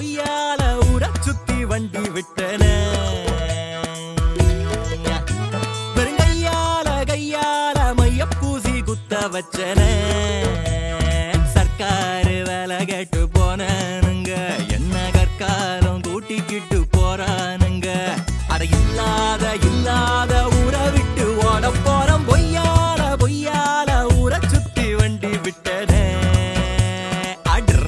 பொய்யால ஊர சுத்தி வண்டி விட்டன பெருங்கையால கையால மைய பூசி குத்த வச்சன சர்க்காரு வேலை கேட்டு போனானுங்க என்ன கற்காலம் கூட்டிக்கிட்டு போறானுங்க அட இல்லாத இல்லாத ஊரை விட்டு ஓட போறோம் பொய்யால பொய்யால ஊரை சுத்தி வண்டி விட்டனே அடர்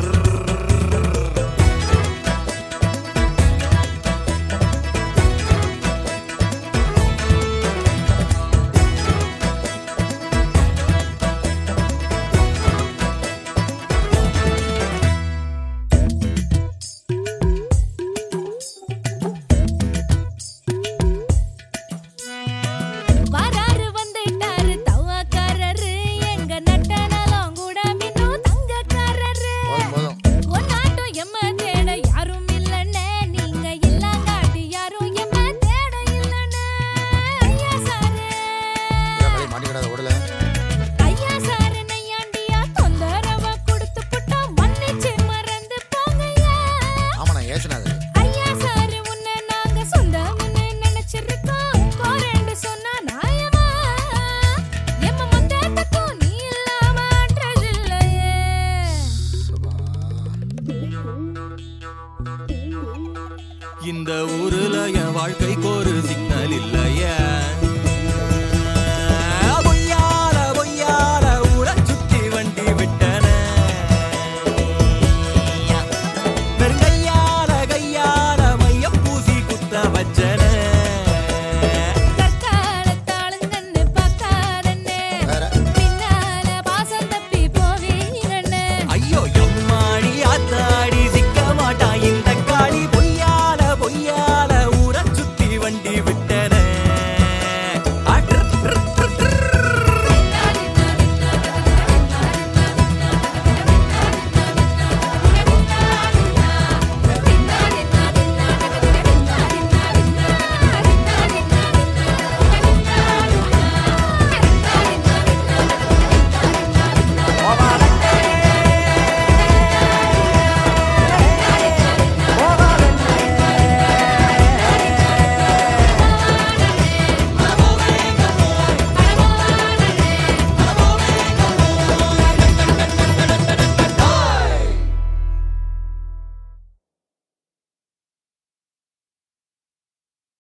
வராரு வந்துட்டாரு தவாக்காரரு எங்க நட்ட நலம் கூட மின்னும் தங்கக்காரரு போதும் போதும் ஒன்னாட்டம் எம்ம தேட யாரும் இல்லனே நீங்க இல்லாங்காட்டி யாரும் எம்ம தேட இல்லனே ஐயா சாரே ஏன் மலை மாட்டிக்கிடாத ஓடல ஐயா சாரு நையாண்டியா தொந்தரவ கொடுத்து புட்டா மன்னிச்சு மறந்து போங்கய்யா ஆமா நான் ஏசுனாது ஐயா சாரு உன்னை நாங்க சொந்தம்னு நினைச்சிருக்கோம் போறேன்னு சொன்னா நாயமா எம்ம மொத்தத்துக்கும் நீ இல்லாம அட்ரஸ் இல்லையே இந்த ஊருல என் வாழ்க்கைக்கு ஒரு சிக்னல் இல்லையே